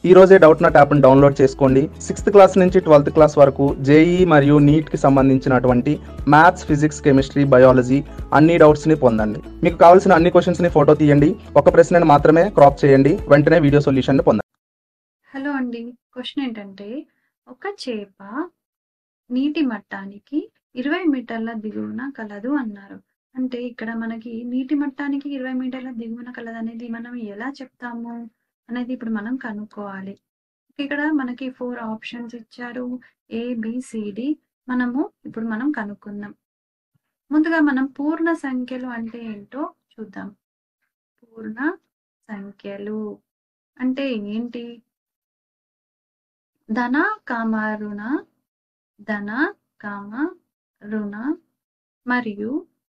ఈ రోజే Doubtnut యాప్ని డౌన్లోడ్ చేసుకోండి సిక్స్త్ క్లాస్ నుంచి ట్వెల్త్ క్లాస్ వరకు జేఈ మరియు నీట్కి సంబంధించినటువంటి మ్యాథ్స్ ఫిజిక్స్ కెమిస్ట్రీ బయాలజీ అన్ని డౌట్స్ని పొందండి మీకు కావాల్సిన అన్ని క్వశ్చన్స్ని ఫోటో తీయండి ఒక ప్రశ్నను మాత్రమే క్రాప్ చేయండి వెంటనే వీడియో సొల్యూషన్ పొందండి హలో అండి క్వశ్చన్ ఏంటంటే ఒక చేప నీటి మట్టానికి ఇరవై మీటర్ల దిగువన కలదు అన్నారు అంటే ఇక్కడ మనకి నీటి మట్టానికి ఇరవై మీటర్ల దిగువన కలదు అనేది మనం ఎలా చెప్తాము అనేది ఇప్పుడు మనం కనుక్కోవాలి ఇక్కడ మనకి ఫోర్ ఆప్షన్స్ ఇచ్చారు ఏబిసిడి మనము ఇప్పుడు మనం కనుక్కుందాం ముందుగా మనం పూర్ణ సంఖ్యలు అంటే ఏంటో చూద్దాం పూర్ణ సంఖ్యలు అంటే ఏంటి ధన కామ రుణ ధన కామ రుణ మరియు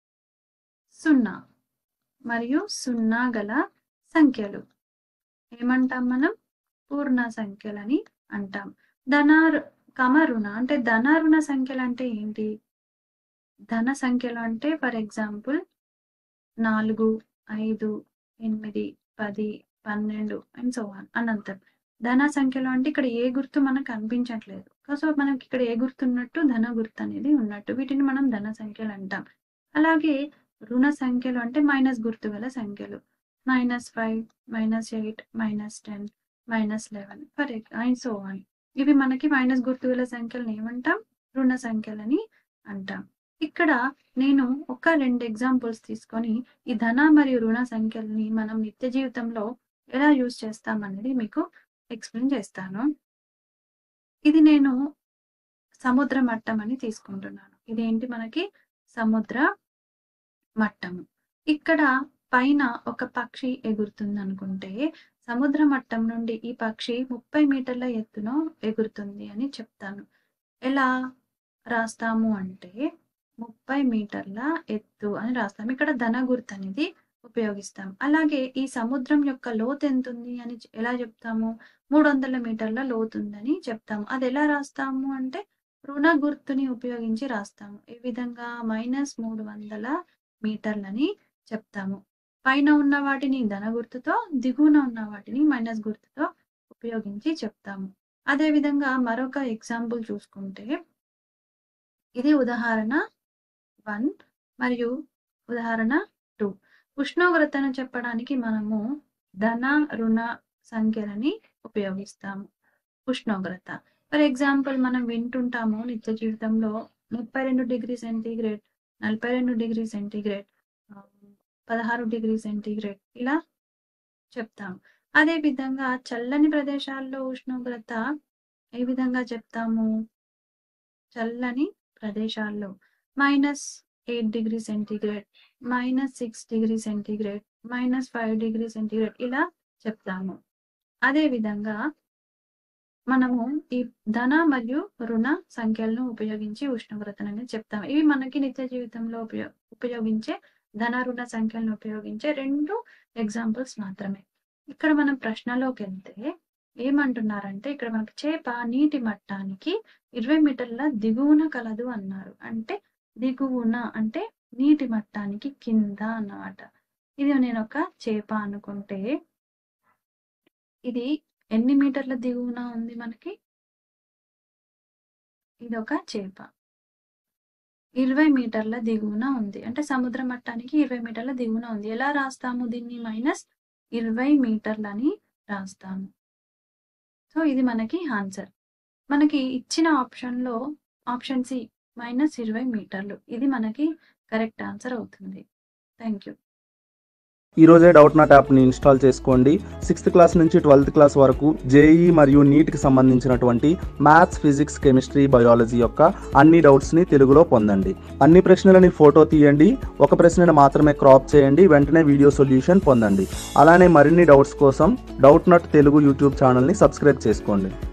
సున్నా మరియు సున్నా గల సంఖ్యలు ఏమంటాం మనం పూర్ణ సంఖ్యలని అంటాం ధన కామ రుణ అంటే ధన రుణ సంఖ్యలు అంటే ఏంటి ధన సంఖ్యలు అంటే ఫర్ ఎగ్జాంపుల్ నాలుగు ఐదు ఎనిమిది పది పన్నెండు అండ్ సో ఆన్ అనంతం ధన సంఖ్యలు అంటే ఇక్కడ ఏ గుర్తు మనకు కనిపించట్లేదు సో మనకి ఇక్కడ ఏ గుర్తు ఉన్నట్టు ధన గుర్తు అనేది ఉన్నట్టు వీటిని మనం ధన సంఖ్యలు అంటాం అలాగే రుణ సంఖ్యలు అంటే మైనస్ గుర్తు గల సంఖ్యలు minus five minus eight minus ten minus eleven four and so on ఇవి మనకి మైనస్ గుర్తు గల సంఖ్యలను ఏమంటాం రుణ సంఖ్యలని అంటాం ఇక్కడ నేను ఒక రెండు ఎగ్జాంపుల్స్ తీసుకొని ఈ ధన మరియు రుణ సంఖ్యలని మనం నిత్య జీవితంలో ఎలా యూజ్ చేస్తాం అనేది మీకు ఎక్స్ప్లెయిన్ చేస్తాను ఇది నేను సముద్ర మట్టం అని తీసుకుంటున్నాను ఇదేంటి మనకి సముద్ర మట్టము ఇక్కడ పైన ఒక పక్షి ఎగురుతుంది అనుకుంటే సముద్ర మట్టం నుండి ఈ పక్షి ముప్పై మీటర్ల ఎత్తున ఎగురుతుంది అని చెప్తాను ఎలా రాస్తాము అంటే ముప్పై మీటర్ల ఎత్తు అని రాస్తాం ఇక్కడ ధన గుర్తు అనేది ఉపయోగిస్తాం అలాగే ఈ సముద్రం యొక్క లోతు ఎంత ఉంది అని ఎలా చెప్తాము మూడు వందల మీటర్ల లోతు ఉందని చెప్తాము అది ఎలా రాస్తాము అంటే రుణ గుర్తుని ఉపయోగించి రాస్తాము ఈ విధంగా మైనస్ మూడు వందల మీటర్లని చెప్తాము పైన ఉన్న వాటిని ధన గుర్తుతో దిగువన ఉన్న వాటిని మైనస్ గుర్తుతో ఉపయోగించి చెప్తాము అదే విధంగా మరొక ఎగ్జాంపుల్ చూసుకుంటే ఇది ఉదాహరణ వన్ మరియు ఉదాహరణ టూ ఉష్ణోగ్రతను చెప్పడానికి మనము ధన రుణ సంఖ్యలని ఉపయోగిస్తాము ఉష్ణోగ్రత ఫర్ ఎగ్జాంపుల్ మనం వింటుంటాము నిత్య జీవితంలో ముప్పై రెండు డిగ్రీ సెంటీగ్రేడ్ నలభై రెండు డిగ్రీ సెంటీగ్రేడ్ పదహారు డిగ్రీ సెంటీగ్రేడ్ ఇలా చెప్తాము అదే విధంగా చల్లని ప్రదేశాల్లో ఉష్ణోగ్రత ఏ విధంగా చెప్తాము చల్లని ప్రదేశాల్లో minus eight degree centigrade minus six degree centigrade minus five degree centigrade ఇలా చెప్తాము అదే విధంగా మనము ఈ ధన మరియు రుణ సంఖ్యలను ఉపయోగించి ఉష్ణోగ్రతను అనేది చెప్తాము ఇవి మనకి నిత్య జీవితంలో ఉపయో ఉపయోగించే ధన రుణ సంఖ్యలను ఉపయోగించే రెండు ఎగ్జాంపుల్స్ మాత్రమే ఇక్కడ మనం ప్రశ్నలోకి వెళ్తే ఏమంటున్నారంటే ఇక్కడ మనకి చేప నీటి మట్టానికి ఇరవై మీటర్ల దిగువన కలదు అన్నారు అంటే దిగువన అంటే నీటి మట్టానికి కింద అన్నమాట ఇది నేను ఒక చేప అనుకుంటే ఇది ఎన్ని మీటర్ల దిగువన ఉంది మనకి ఇది ఒక చేప ఇరవై మీటర్ల దిగువన ఉంది అంటే సముద్ర మట్టానికి ఇరవై మీటర్ల దిగువన ఉంది ఎలా రాస్తాము దీన్ని మైనస్ ఇరవై మీటర్లని రాస్తాము సో ఇది మనకి ఆన్సర్ మనకి ఇచ్చిన ఆప్షన్లో ఆప్షన్ సి మైనస్ ఇరవై మీటర్లు ఇది మనకి కరెక్ట్ ఆన్సర్ అవుతుంది థ్యాంక్ యూ ఈ రోజే డౌట్ నాట్ యాప్ని ఇన్స్టాల్ చేసుకోండి సిక్స్త్ క్లాస్ నుంచి ట్వెల్త్ క్లాస్ వరకు జేఈ మరియు నీట్కి సంబంధించినటువంటి మ్యాథ్స్ ఫిజిక్స్ కెమిస్ట్రీ బయాలజీ యొక్క అన్ని డౌట్స్ని తెలుగులో పొందండి అన్ని ప్రశ్నలని ఫోటో తీయండి ఒక ప్రశ్నను మాత్రమే క్రాప్ చేయండి వెంటనే వీడియో సొల్యూషన్ పొందండి అలానే మరిన్ని డౌట్స్ కోసం డౌట్ నాట్ తెలుగు యూట్యూబ్ ఛానల్ని సబ్స్క్రైబ్ చేసుకోండి